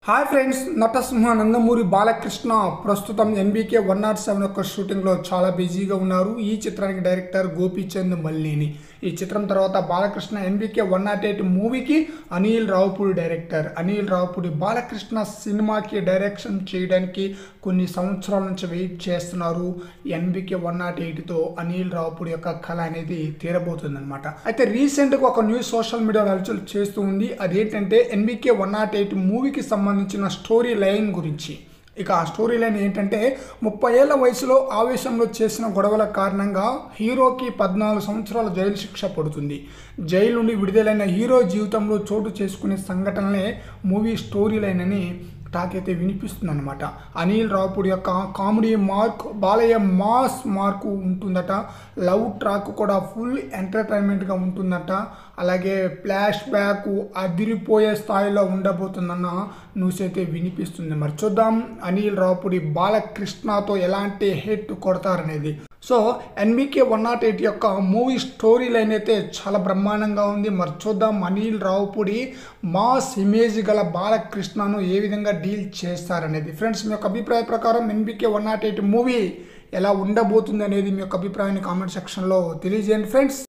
hi friends Natasimha Nandamuri Balakrishna ప్రస్తుతం NBK one not seven యొక్క షూటింగ్లో చాలా బిజీగా ఉన్నారు ఈ చిత్రానికి డైరెక్టర్ గోపీచంద్ మల్లిని ఈ చిత్రం తర్వాత Balakrishna NBK one nought eight మూవీకి అనిల్ రావుపూడి డైరెక్టర్ అనిల్ రావుపూడి బాలకృష్ణ సినిమాకి డైరెక్షన్ చేయడానికి కొన్ని సంవత్సరాల నుంచి వెయిట్ చేస్తున్నారు ఎన్బీకే వన్ నాట్ ఎయిట్తో అనిల్ రావుపూడి యొక్క కళ అనేది తీరబోతుంది అనమాట అయితే రీసెంట్గా ఒక న్యూస్ సోషల్ మీడియాలో హల్చల్ చేస్తూ ఉంది అదేంటంటే ఎన్బీకే వన్ నాట్ ఎయిట్ మూవీకి సంబంధించిన స్టోరీ లైన్ గురించి ఇక ఆ స్టోరీ లైన్ ఏంటంటే ముప్పై ఏళ్ల వయసులో ఆవేశంలో చేసిన గొడవల కారణంగా హీరోకి పద్నాలుగు సంవత్సరాల జైలు శిక్ష పడుతుంది జైలు నుండి విడుదలైన హీరో జీవితంలో చోటు చేసుకునే సంఘటనలే మూవీ స్టోరీ లైన్ అని టాక్ అయితే వినిపిస్తుంది అనమాట అనిల్ రావుపూడి యొక్క comedy mark Balayya mass mark ఉంటుందట లవ్ ట్రాక్ కూడా ఫుల్ ఎంటర్టైన్మెంట్గా ఉంటుందట అలాగే ఫ్లాష్ బ్యాక్ అదిరిపోయే స్థాయిలో ఉండబోతుందన్న న్యూస్ అయితే వినిపిస్తుంది మరి చూద్దాం అనిల్ రావుపూడి బాలకృష్ణతో ఎలాంటి హిట్ కొడతారనేది so NBK one nought eight యొక్క మూవీ స్టోరీ లైన్ అయితే చాలా బ్రహ్మాండంగా ఉంది మరి చూద్దాం అనిల్ రావుపూడి మాస్ ఇమేజ్ గల బాలకృష్ణను ఏ విధంగా డీల్ చేస్తారనేది ఫ్రెండ్స్ మీ యొక్క అభిప్రాయ ప్రకారం NBK one nought eight movie ఎలా ఉండబోతుంది అనేది మీ యొక్క అభిప్రాయాన్ని కామెంట్ సెక్షన్లో తెలియజేయండి ఫ్రెండ్స్